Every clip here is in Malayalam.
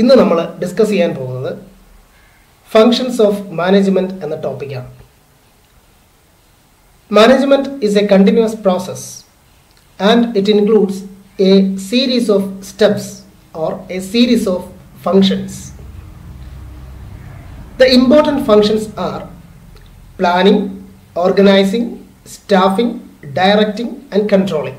ഇന്ന് നമ്മൾ ഡിസ്കസ് ചെയ്യാൻ പോകുന്നത് ഫങ്ഷൻസ് ഓഫ് മാനേജ്മെന്റ് എന്ന ടോപ്പിക്കാണ് management is a continuous process and it includes a series of steps or a series of functions. The important functions are planning, organizing, staffing, directing and controlling.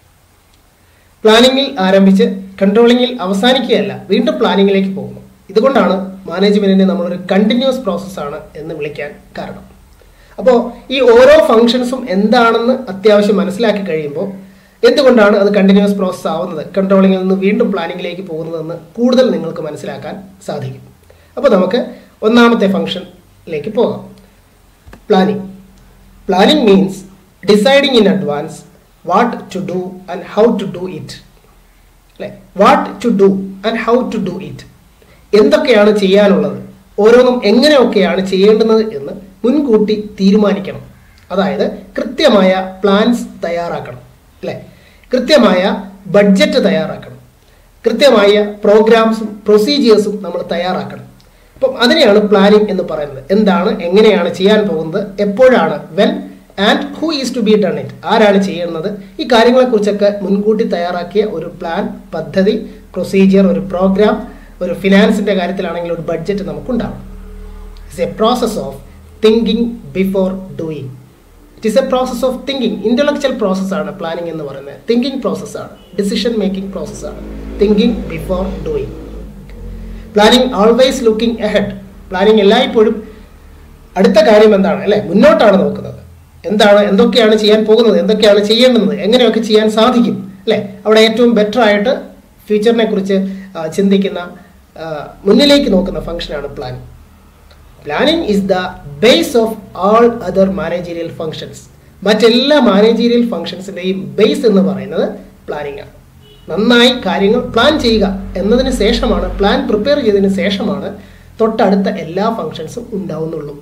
പ്ലാനിങ്ങിൽ ആരംഭിച്ച് കൺട്രോളിങ്ങിൽ അവസാനിക്കുകയല്ല വീണ്ടും പ്ലാനിങ്ങിലേക്ക് പോകുന്നു ഇതുകൊണ്ടാണ് മാനേജ്മെന്റിനെ നമ്മളൊരു കണ്ടിന്യൂസ് പ്രോസസ്സാണ് എന്ന് വിളിക്കാൻ കാരണം അപ്പോൾ ഈ ഓരോ ഫങ്ഷൻസും എന്താണെന്ന് അത്യാവശ്യം മനസ്സിലാക്കി കഴിയുമ്പോൾ എന്തുകൊണ്ടാണ് അത് കണ്ടിന്യൂസ് പ്രോസസ്സ് ആവുന്നത് കൺട്രോളിങ്ങിൽ നിന്ന് വീണ്ടും പ്ലാനിങ്ങിലേക്ക് പോകുന്നതെന്ന് കൂടുതൽ നിങ്ങൾക്ക് മനസ്സിലാക്കാൻ സാധിക്കും അപ്പോൾ നമുക്ക് ഒന്നാമത്തെ ഫംഗ്ഷനിലേക്ക് പോകാം planning planning means deciding in advance what to do and how to do it അല്ലെ what to do and how to do it എന്തൊക്കെയാണ് ചെയ്യാനുള്ളത് ഓരോന്നും എങ്ങനെയൊക്കെയാണ് ചെയ്യേണ്ടുന്നത് എന്ന് മുൻകൂട്ടി തീരുമാനിക്കണം അതായത് കൃത്യമായ പ്ലാൻസ് തയ്യാറാക്കണം അല്ലെ കൃത്യമായ ബഡ്ജറ്റ് തയ്യാറാക്കണം കൃത്യമായ പ്രോഗ്രാംസും പ്രൊസീജിയേഴ്സും നമ്മൾ തയ്യാറാക്കണം അപ്പം അതിനെയാണ് പ്ലാനിങ് എന്ന് പറയുന്നത് എന്താണ് എങ്ങനെയാണ് ചെയ്യാൻ പോകുന്നത് എപ്പോഴാണ് when and who is to be done it ആരാണ് ചെയ്യുന്നത് ഈ കാര്യങ്ങളെക്കുറിച്ചൊക്കെ മുൻകൂട്ടി തയ്യാറാക്കിയ ഒരു പ്ലാൻ പദ്ധതി പ്രൊസീജിയർ ഒരു പ്രോഗ്രാം ഒരു ഫിനാൻസിന്റെ കാര്യത്തിലാണെങ്കിൽ ഒരു ബഡ്ജറ്റ് നമുക്കുണ്ടാവണം it's a process of thinking before doing it is a process of thinking intellectual പ്രോസസ്സാണ് പ്ലാനിങ് എന്ന് പറയുന്നത് തിങ്കിങ് പ്രോസസ്സാണ് ഡിസിഷൻ മേക്കിംഗ് പ്രോസസ്സാണ് thinking before doing planning always looking ahead planning എല്ലായ്പ്പോഴും അടുത്ത കാര്യം എന്താണ് അല്ലെ മുന്നോട്ടാണ് നോക്കുന്നത് എന്താണ് എന്തൊക്കെയാണ് ചെയ്യാൻ പോകുന്നത് എന്തൊക്കെയാണ് ചെയ്യേണ്ടുന്നത് എങ്ങനെയൊക്കെ ചെയ്യാൻ സാധിക്കും അല്ലെ അവിടെ ഏറ്റവും ബെറ്റർ ആയിട്ട് ഫ്യൂച്ചറിനെ കുറിച്ച് ആ, ചിന്തിക്കുന്ന ആ, മുന്നിലേക്ക് നോക്കുന്ന ഫംഗ്ഷനാണ് planning planning is the base of all other managerial functions മറ്റെല്ലാ മാനേജീരിയൽ ഫങ്ഷൻസിന്റെയും ബേസ് എന്ന് പറയുന്നത് പ്ലാനിങ് ആണ് നന്നായി കാര്യങ്ങൾ പ്ലാൻ ചെയ്യുക എന്നതിന് ശേഷമാണ് പ്ലാൻ പ്രിപ്പയർ ചെയ്തതിന് ശേഷമാണ് തൊട്ടടുത്ത എല്ലാ ഫങ്ഷൻസും ഉണ്ടാവുന്നുള്ളൂ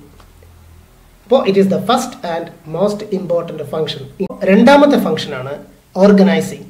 അപ്പോൾ it is the first and most important function രണ്ടാമത്തെ ഫംഗ്ഷനാണ് ഓർഗനൈസിങ്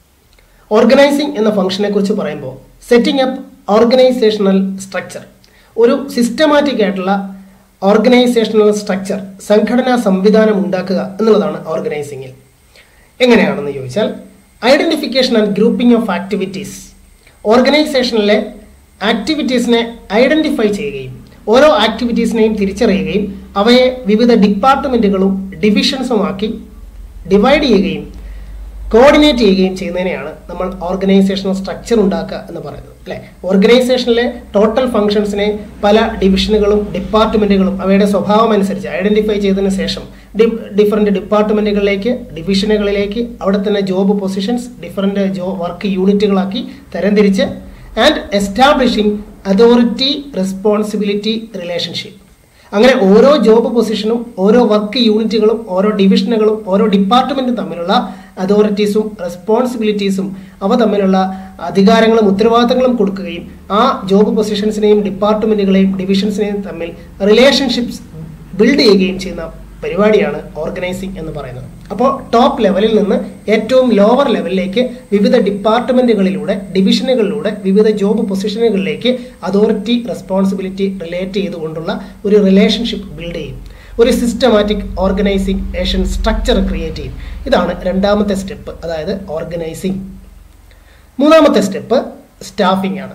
ഓർഗനൈസിങ് എന്ന ഫംഗ്ഷനെ കുറിച്ച് പറയുമ്പോൾ സെറ്റിംഗ് അപ്പ് ഓർഗനൈസേഷണൽ സ്ട്രക്ചർ ഒരു സിസ്റ്റമാറ്റിക് ആയിട്ടുള്ള ഓർഗനൈസേഷണൽ സ്ട്രക്ചർ സംഘടനാ സംവിധാനം ഉണ്ടാക്കുക എന്നുള്ളതാണ് ഓർഗനൈസിങ്ങിൽ എങ്ങനെയാണെന്ന് ചോദിച്ചാൽ identification and grouping of activities ഓർഗനൈസേഷനിലെ ആക്ടിവിറ്റീസിനെ ഐഡന്റിഫൈ ചെയ്യുകയും ഓരോ ആക്ടിവിറ്റീസിനെയും തിരിച്ചറിയുകയും അവയെ വിവിധ ഡിപ്പാർട്ട്മെന്റുകളും ഡിവിഷൻസുമാക്കി ഡിവൈഡ് ചെയ്യുകയും കോർഡിനേറ്റ് ചെയ്യുകയും ചെയ്യുന്നതിനെയാണ് നമ്മൾ ഓർഗനൈസേഷണൽ സ്ട്രക്ചർ ഉണ്ടാക്കുക എന്ന് പറയുന്നത് അല്ലെ ഓർഗനൈസേഷനിലെ ടോട്ടൽ ഫംഗ്ഷൻസിനെ പല ഡിവിഷനുകളും ഡിപ്പാർട്ട്മെന്റുകളും അവയുടെ സ്വഭാവം അനുസരിച്ച് ഐഡന്റിഫൈ ചെയ്തതിന് ശേഷം ഡിഫറെന്റ് ഡിപ്പാർട്ട്മെന്റുകളിലേക്ക് ഡിവിഷനുകളിലേക്ക് അവിടെ തന്നെ ജോബ് പൊസിഷൻസ് ഡിഫറെന്റ് ജോ വർക്ക് യൂണിറ്റുകളാക്കി തരംതിരിച്ച് and establishing authority responsibility relationship അങ്ങനെ ഓരോ ജോബ് പൊസിഷനും ഓരോ വർക്ക് യൂണിറ്റുകളും ഓരോ ഡിവിഷനുകളും ഓരോ ഡിപ്പാർട്ട്മെന്റും തമ്മിലുള്ള അതോറിറ്റീസും റെസ്പോൺസിബിലിറ്റീസും അവ തമ്മിലുള്ള അധികാരങ്ങളും ഉത്തരവാദിത്തങ്ങളും കൊടുക്കുകയും ആ ജോബ് പൊസിഷൻസിനെയും ഡിപ്പാർട്ട്മെന്റുകളെയും ഡിവിഷൻസിനെയും തമ്മിൽ റിലേഷൻഷിപ്സ് ബിൽഡ് ചെയ്യുകയും ചെയ്യുന്ന പരിപാടിയാണ് ഓർഗനൈസിംഗ് എന്ന് പറയുന്നത് അപ്പോൾ ടോപ്പ് ലെവലിൽ നിന്ന് ഏറ്റവും ലോവർ ലെവലിലേക്ക് വിവിധ ഡിപ്പാർട്ട്മെന്റുകളിലൂടെ ഡിവിഷനുകളിലൂടെ വിവിധ ജോബ് പൊസിഷനുകളിലേക്ക് അതോറിറ്റി റെസ്പോൺസിബിലിറ്റി റിലേറ്റ് ചെയ്തുകൊണ്ടുള്ള ഒരു റിലേഷൻഷിപ്പ് ബിൽഡ് ചെയ്യും ഒരു സിസ്റ്റമാറ്റിക് ഓർഗനൈസേഷൻ സ്ട്രക്ചർ ക്രിയേറ്റ് ചെയ്യും ഇതാണ് രണ്ടാമത്തെ സ്റ്റെപ്പ് അതായത് ഓർഗനൈസിംഗ് മൂന്നാമത്തെ സ്റ്റെപ്പ് സ്റ്റാഫിംഗ് ആണ്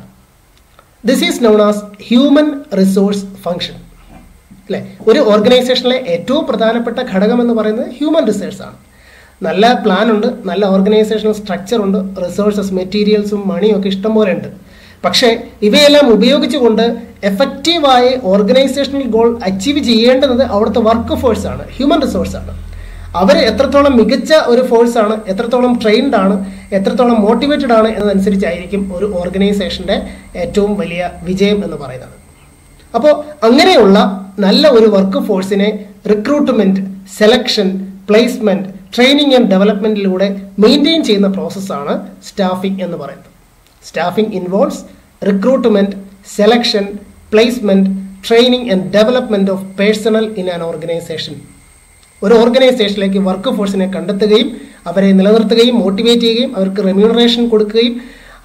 this is known as human resource function അല്ലെ ഒരു ഓർഗനൈസേഷനിലെ ഏറ്റവും പ്രധാനപ്പെട്ട ഘടകം എന്ന് പറയുന്നത് ഹ്യൂമൻ റിസോഴ്സ് ആണ് നല്ല പ്ലാൻ ഉണ്ട് നല്ല ഓർഗനൈസേഷണൽ സ്ട്രക്ചർ ഉണ്ട് റിസോഴ്സസ് മെറ്റീരിയൽസും മണിയും ഒക്കെ ഇഷ്ടം പോലെ ഉണ്ട് പക്ഷേ ഇവയെല്ലാം ഉപയോഗിച്ചുകൊണ്ട് എഫക്റ്റീവായി ഓർഗനൈസേഷണൽ ഗോൾ അച്ചീവ് ചെയ്യേണ്ടത് അവിടുത്തെ വർക്ക് ഫോഴ്സ് ആണ് ഹ്യൂമൻ റിസോഴ്സ് ആണ് അവർ എത്രത്തോളം മികച്ച ഒരു ഫോഴ്സ് ആണ് എത്രത്തോളം ട്രെയിൻഡ് ആണ് എത്രത്തോളം മോട്ടിവേറ്റഡ് ആണ് എന്നതനുസരിച്ചായിരിക്കും ഒരു ഓർഗനൈസേഷന്റെ ഏറ്റവും വലിയ വിജയം എന്ന് പറയുന്നത് അപ്പോൾ അങ്ങനെയുള്ള നല്ല ഒരു വർക്ക് ഫോഴ്സിനെ recruitment selection placement training and ഡെവലപ്മെന്റിലൂടെ മെയിൻറ്റെയിൻ ചെയ്യുന്ന പ്രോസസ്സാണ് സ്റ്റാഫിംഗ് എന്ന് പറയുന്നത് staffing involves recruitment selection placement training and development of personnel in an organisation ഒരു ഓർഗനൈസേഷനിലേക്ക് വർക്ക് ഫോഴ്സിനെ കണ്ടെത്തുകയും അവരെ നിലനിർത്തുകയും മോട്ടിവേറ്റ് ചെയ്യുകയും അവർക്ക് റെമ്യൂണറേഷൻ കൊടുക്കുകയും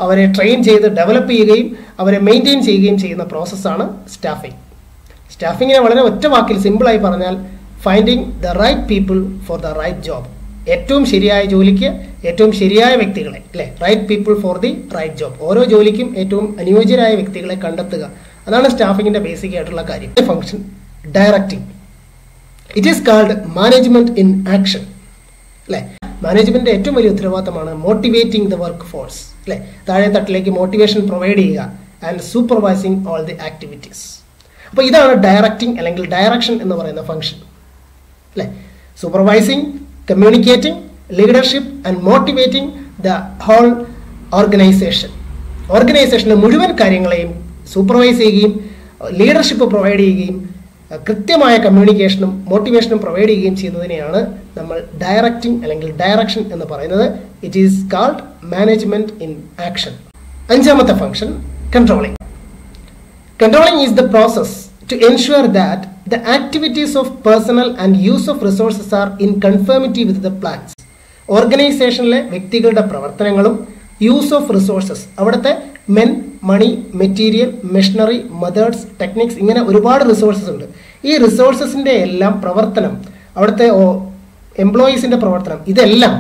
അവരെ ട്രെയിൻ ചെയ്ത് ഡെവലപ്പ് ചെയ്യുകയും അവരെ മെയിൻറ്റെയിൻ ചെയ്യുകയും ചെയ്യുന്ന പ്രോസസ്സാണ് സ്റ്റാഫിംഗ് സ്റ്റാഫിങ്ങിനെ വളരെ ഒറ്റ വാക്കിൽ സിമ്പിളായി പറഞ്ഞാൽ finding the right people for the right job ഏറ്റവും ശരിയായ ജോലിക്ക് ഏറ്റവും ശരിയായ വ്യക്തികളെ അല്ലെ right people for the right job ഓരോ ജോലിക്കും ഏറ്റവും അനുയോജ്യരായ വ്യക്തികളെ കണ്ടെത്തുക അതാണ് സ്റ്റാഫിങ്ങിന്റെ ബേസിക് ആയിട്ടുള്ള കാര്യം function directing it is called management in action അല്ലെ മാനേജ്മെന്റ് ഏറ്റവും വലിയ ഉത്തരവാദിത്തമാണ് മോട്ടിവേറ്റിംഗ് ദ വർക്ക് ഫോഴ്സ് അല്ലെ താഴെ തട്ടിലേക്ക് മോട്ടിവേഷൻ പ്രൊവൈഡ് ചെയ്യുക and supervising all the activities അപ്പോൾ ഇതാണ് ഡയറക്റ്റിംഗ് അല്ലെങ്കിൽ ഡയറക്ഷൻ എന്ന് പറയുന്ന ഫംഗ്ഷൻ അല്ലെ supervising communicating leadership and motivating the whole organization ഓർഗനൈസേഷൻ്റെ മുഴുവൻ കാര്യങ്ങളെയും സൂപ്പർവൈസ് ചെയ്യുകയും ലീഡർഷിപ്പ് പ്രൊവൈഡ് ചെയ്യുകയും കൃത്യമായ കമ്മ്യൂണിക്കേഷനും മോട്ടിവേഷനും പ്രൊവൈഡ് ചെയ്യുകയും ചെയ്യുന്നതിനെയാണ് നമ്മൾ ഡയറക്റ്റിംഗ് അല്ലെങ്കിൽ ഡയറക്ഷൻ എന്ന് പറയുന്നത് it is called management in action അഞ്ചാമത്തെ function controlling controlling is the process to ensure that the activities of personnel and use of resources are in conformity with the plans ഓർഗനൈസേഷനിലെ വ്യക്തികളുടെ പ്രവർത്തനങ്ങളും യൂസ് ഓഫ് റിസോഴ്സസ് അവിടുത്തെ men money material machinery methods techniques ഇങ്ങനെ ഒരുപാട് റിസോഴ്സസ് ഉണ്ട് ഈ റിസോഴ്സസിൻ്റെ എല്ലാം പ്രവർത്തനം അവിടുത്തെ എംപ്ലോയീസിൻ്റെ പ്രവർത്തനം ഇതെല്ലാം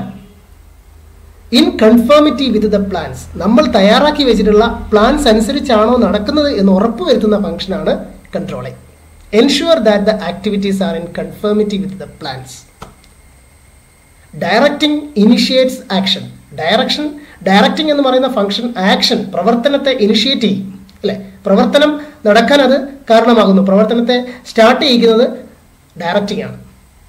in conformity with the plans നമ്മൾ തയ്യാറാക്കി വെച്ചിട്ടുള്ള പ്ലാൻസ് അനുസരിച്ചാണോ നടക്കുന്നത് എന്ന് ഉറപ്പുവരുത്തുന്ന ഫംഗ്ഷനാണ് controlling ensure that the activities are in conformity with the plans directing initiates action direction directing എന്ന് പറയുന്ന ഫംഗ്ഷൻ ആക്ഷൻ പ്രവർത്തനത്തെ ഇനിഷ്യേറ്റ് ചെയ്യും അല്ലെ പ്രവർത്തനം നടക്കാൻ അത് കാരണമാകുന്നു പ്രവർത്തനത്തെ സ്റ്റാർട്ട് ചെയ്യിക്കുന്നത് ഡയറക്റ്റിംഗ് ആണ്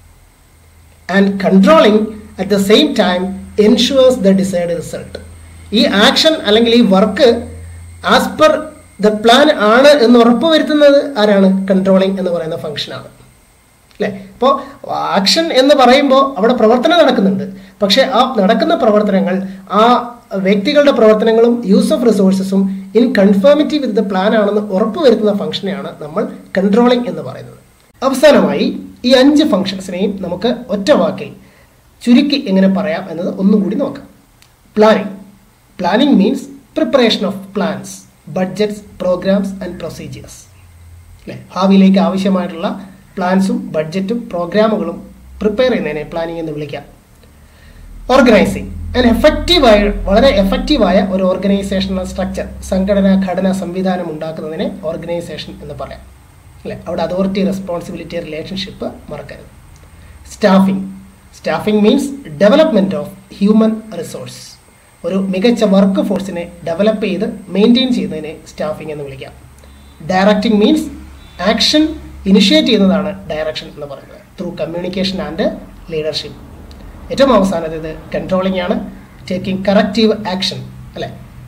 and controlling at the same time ensures the desired result ഈ ആക്ഷൻ അല്ലെങ്കിൽ ഈ work as per the plan ആണ് എന്ന് ഉറപ്പുവരുത്തുന്നത് ആരാണ് കൺട്രോളിംഗ് എന്ന് പറയുന്ന ഫംഗ്ഷനാണ് അല്ലേ അപ്പോൾ ആക്ഷൻ എന്ന് പറയുമ്പോൾ അവിടെ പ്രവർത്തനം നടക്കുന്നുണ്ട് പക്ഷേ ആ നടക്കുന്ന പ്രവർത്തനങ്ങൾ ആ വ്യക്തികളുടെ പ്രവർത്തനങ്ങളും യൂസ് ഓഫ് റിസോഴ്സസും in conformity with the plan ആണെന്ന് ഉറപ്പുവരുത്തുന്ന ഫംഗ്ഷനെയാണ് നമ്മൾ കൺട്രോളിംഗ് എന്ന് പറയുന്നത് അവസാനമായി ഈ അഞ്ച് ഫംഗ്ഷൻസിനെയും നമുക്ക് ഒറ്റ വാക്കിൽ ചുരുക്കി എങ്ങനെ പറയാം എന്നത് ഒന്നും കൂടി നോക്കാം planning planning means preparation of plans budgets programmes and procedures അല്ലേ ഭാവിയിലേക്ക് ആവശ്യമായിട്ടുള്ള പ്ലാൻസും ബഡ്ജറ്റും പ്രോഗ്രാമുകളും പ്രിപ്പയർ ചെയ്യുന്നതിനെ പ്ലാനിങ് എന്ന് വിളിക്കാം ഓർഗനൈസിങ് ആൻഡ് എഫക്റ്റീവായ വളരെ എഫക്റ്റീവായ ഒരു ഓർഗനൈസേഷണൽ സ്ട്രക്ചർ സംഘടനാ ഘടന സംവിധാനം ഉണ്ടാക്കുന്നതിനെ ഓർഗനൈസേഷൻ എന്ന് പറയാം അല്ലേ അവിടെ അതോറിറ്റി റെസ്പോൺസിബിലിറ്റി റിലേഷൻഷിപ്പ് മറക്കരുത് staffing staffing means development of human resource ഒരു മികച്ച വർക്ക് ഫോഴ്സിനെ ഡെവലപ്പ് ചെയ്ത് മെയിൻറ്റെയിൻ ചെയ്യുന്നതിനെ സ്റ്റാഫിംഗ് എന്ന് വിളിക്കാം ഡയറക്റ്റിംഗ് മീൻസ് ആക്ഷൻ ഇനിഷ്യേറ്റ് ചെയ്യുന്നതാണ് ഡയറക്ഷൻ എന്ന് പറയുന്നത് ത്രൂ കമ്മ്യൂണിക്കേഷൻ ആൻഡ് ലീഡർഷിപ്പ് ഏറ്റവും അവസാനത്തേത് കൺട്രോളിംഗ് ആണ് ടേക്കിംഗ് കറക്റ്റീവ് ആക്ഷൻ അല്ലേ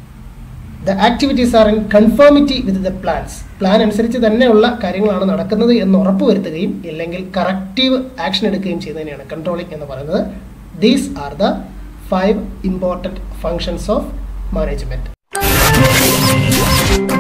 the activities are in conformity with the plans plan അനുസരിച്ച് തന്നെയുള്ള കാര്യങ്ങളാണ് നടക്കുന്നത് എന്ന് ഉറപ്പുവരുത്തുകയും ഇല്ലെങ്കിൽ കറക്റ്റീവ് ആക്ഷൻ എടുക്കുകയും ചെയ്യുന്നതിനെയാണ് കൺട്രോളിംഗ് എന്ന് പറയുന്നത് these are the five important functions of management